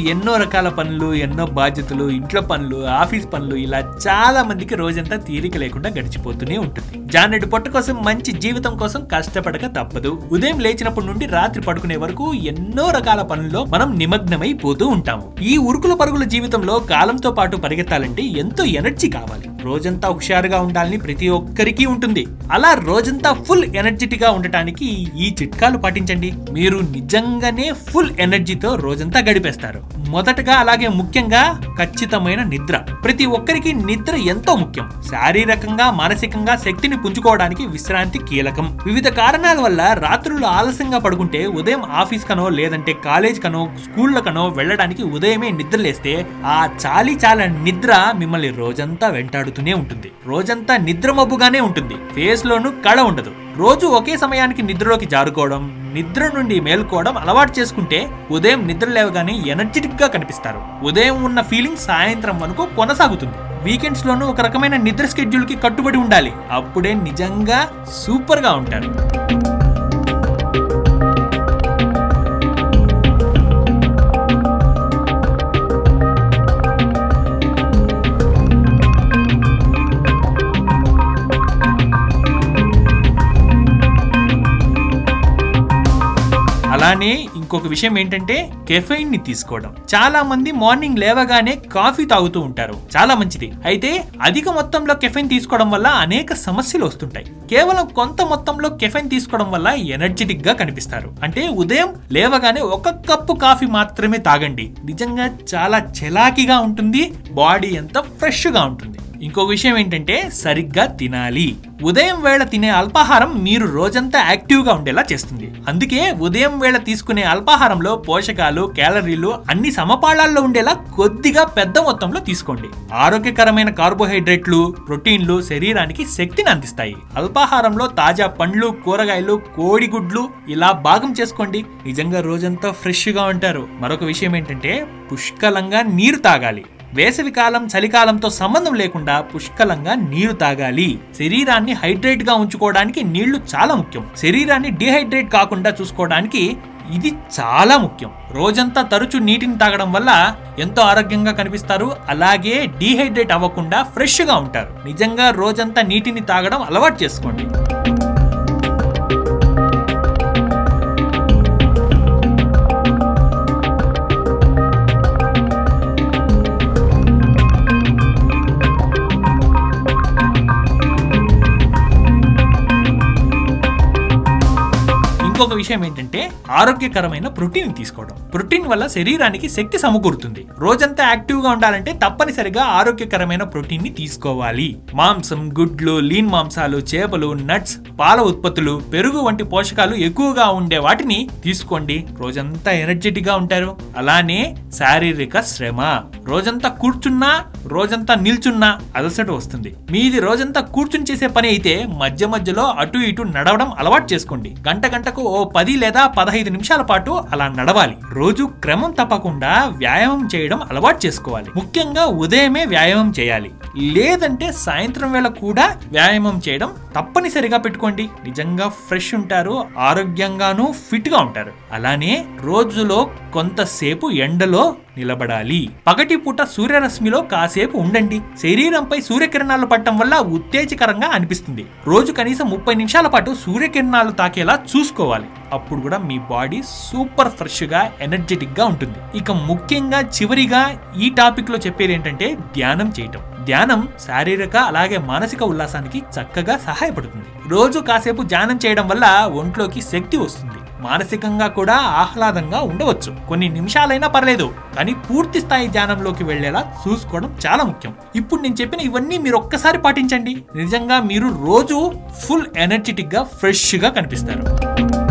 ఎన్నో రకాల పనులు ఎన్నో బాధ్యతలు ఇంట్లో పనులు ఆఫీస్ పనులు ఇలా చాలా మందికి రోజంతా తీరిక లేకుండా గడిచిపోతూనే ఉంటుంది జానెడు పొట్ట కోసం మంచి జీవితం కోసం కష్టపడక తప్పదు ఉదయం లేచినప్పటి నుండి రాత్రి పడుకునే వరకు ఎన్నో రకాల పనుల్లో మనం నిమగ్నమై పోతూ ఉంటాము ఈ ఉరుకుల పరుగుల జీవితంలో కాలంతో పాటు పరిగెత్తాలంటే ఎంతో ఎనర్జీ కావాలి రోజంతా హుషారుగా ఉండాలని ప్రతి ఒక్కరికి ఉంటుంది అలా రోజంతా ఫుల్ ఎనర్జెటిక్ గా ఉండటానికి ఈ చిట్కాలు పాటించండి మీరు నిజంగానే ఫుల్ ఎనర్జీతో రోజంతా గడిపేస్తారు మొదటగా అలాగే ముఖ్యంగా ఖచ్చితమైన నిద్ర ప్రతి ఒక్కరికి నిద్ర ఎంతో ముఖ్యం శారీరకంగా మానసికంగా శక్తిని పుంజుకోవడానికి విశ్రాంతి కీలకం వివిధ కారణాల వల్ల రాత్రులు ఆలస్యంగా పడుకుంటే ఉదయం ఆఫీస్ కనో లేదంటే కాలేజ్ కనో స్కూళ్ళకనో వెళ్ళడానికి ఉదయమే నిద్రలేస్తే ఆ చాలి చాలా నిద్ర మిమ్మల్ని రోజంతా వెంటాడుతూనే ఉంటుంది రోజంతా నిద్ర మబ్బుగానే ఉంటుంది ఫేస్ లోను కళ ఉండదు రోజు ఒకే సమయానికి నిద్రలోకి జారుకోవడం నిద్ర నుండి మేల్కోవడం అలవాటు చేసుకుంటే ఉదయం నిద్ర లేవగానే ఎనర్జెటిక్ గా కనిపిస్తారు ఉదయం ఉన్న ఫీలింగ్ సాయంత్రం వరకు కొనసాగుతుంది వీకెండ్స్ లోనూ ఒక రకమైన నిద్ర స్కెడ్యూల్ కి కట్టుబడి ఉండాలి అప్పుడే నిజంగా సూపర్ గా ఉంటారు అలానే ఇంకొక విషయం ఏంటంటే కెఫైన్ ని తీసుకోవడం చాలా మంది మార్నింగ్ లేవగానే కాఫీ తాగుతూ ఉంటారు చాలా మంచిది అయితే అధిక మొత్తంలో కెఫైన్ తీసుకోవడం వల్ల అనేక సమస్యలు వస్తుంటాయి కేవలం కొంత మొత్తంలో కెఫైన్ తీసుకోవడం వల్ల ఎనర్జెటిక్ గా కనిపిస్తారు అంటే ఉదయం లేవగానే ఒక కప్పు కాఫీ మాత్రమే తాగండి నిజంగా చాలా చలాకీగా ఉంటుంది బాడీ ఎంత ఫ్రెష్ గా ఉంటుంది ఇంకో విషయం ఏంటంటే సరిగ్గా తినాలి ఉదయం వేళ తినే అల్పాహారం మీరు రోజంతా యాక్టివ్ గా ఉండేలా చేస్తుంది అందుకే ఉదయం వేళ తీసుకునే అల్పాహారంలో పోషకాలు క్యాలరీలు అన్ని సమపాళాల్లో ఉండేలా కొద్దిగా పెద్ద మొత్తంలో తీసుకోండి ఆరోగ్యకరమైన కార్బోహైడ్రేట్లు ప్రోటీన్లు శరీరానికి శక్తిని అందిస్తాయి అల్పాహారంలో తాజా పండ్లు కూరగాయలు కోడిగుడ్లు ఇలా భాగం చేసుకోండి నిజంగా రోజంతా ఫ్రెష్ గా ఉంటారు మరొక విషయం ఏంటంటే పుష్కలంగా నీరు తాగాలి వేసవి కాలం చలికాలంతో సంబంధం లేకుండా పుష్కలంగా నీరు తాగాలి శరీరాన్ని హైడ్రేట్ గా ఉంచుకోవడానికి నీళ్లు చాలా ముఖ్యం శరీరాన్ని డిహైడ్రేట్ కాకుండా చూసుకోవడానికి ఇది చాలా ముఖ్యం రోజంతా తరచూ నీటిని తాగడం వల్ల ఎంతో ఆరోగ్యంగా కనిపిస్తారు అలాగే డీహైడ్రేట్ అవ్వకుండా ఫ్రెష్ గా ఉంటారు నిజంగా రోజంతా నీటిని తాగడం అలవాటు చేసుకోండి ఇంకొక విషయం ఏంటంటే ఆరోగ్యకరమైన ప్రోటీన్ తీసుకోవడం ప్రోటీన్ వల్ల శరీరానికి శక్తి సమకూరుతుంది రోజంతా యాక్టివ్ గా ఉండాలంటే తప్పనిసరిగా ఆరోగ్యకరమైన ప్రోటీన్ ని తీసుకోవాలి మాంసం గుడ్లు లీన్ మాంసాలు చేపలు నట్స్ పాల ఉత్పత్తులు పెరుగు వంటి పోషకాలు ఎక్కువగా ఉండే వాటిని తీసుకోండి రోజంతా ఎనర్జెటిక్ గా ఉంటారు అలానే శారీరక శ్రమ రోజంతా కూర్చున్నా రోజంతా నిల్చున్నా అలసట వస్తుంది మీది రోజంతా కూర్చుని చేసే పని అయితే మధ్య మధ్యలో అటు ఇటు నడవడం అలవాటు చేసుకోండి గంట గంటకు ఓ పది లేదా పదహైదు నిమిషాల పాటు అలా నడవాలి రోజు క్రమం తప్పకుండా వ్యాయామం చేయడం అలవాటు చేసుకోవాలి ముఖ్యంగా ఉదయమే వ్యాయామం చేయాలి లేదంటే సాయంత్రం వేళ కూడా వ్యాయామం చేయడం తప్పనిసరిగా పెట్టుకోండి నిజంగా ఫ్రెష్ ఉంటారు ఆరోగ్యంగాను ఫిట్ గా ఉంటారు అలానే రోజులో కొంతసేపు ఎండలో నిలబడాలి పగటి పూట సూర్యరశ్మిలో కాసేపు ఉండండి శరీరంపై సూర్యకిరణాలు పడటం వల్ల ఉత్తేజకరంగా అనిపిస్తుంది రోజు కనీసం ముప్పై నిమిషాల పాటు సూర్యకిరణాలు తాకేలా చూసుకోవాలి అప్పుడు కూడా మీ బాడీ సూపర్ ఫ్రెష్ గా ఎనర్జెటిక్ గా ఉంటుంది ఇక ముఖ్యంగా చివరిగా ఈ టాపిక్ లో చెప్పేది ఏంటంటే ధ్యానం చేయటం ధ్యానం శారీరక అలాగే మానసిక ఉల్లాసానికి చక్కగా సహాయపడుతుంది రోజు కాసేపు ధ్యానం చేయడం వల్ల ఒంట్లోకి శక్తి వస్తుంది మానసికంగా కూడా ఆహ్లాదంగా ఉండవచ్చు కొన్ని నిమిషాలైనా పర్లేదు కానీ పూర్తి స్థాయి ధ్యానంలోకి వెళ్లేలా చూసుకోవడం చాలా ముఖ్యం ఇప్పుడు నేను చెప్పిన ఇవన్నీ మీరు ఒక్కసారి పాటించండి నిజంగా మీరు రోజు ఫుల్ ఎనర్జెటిక్ గా ఫ్రెష్ గా కనిపిస్తారు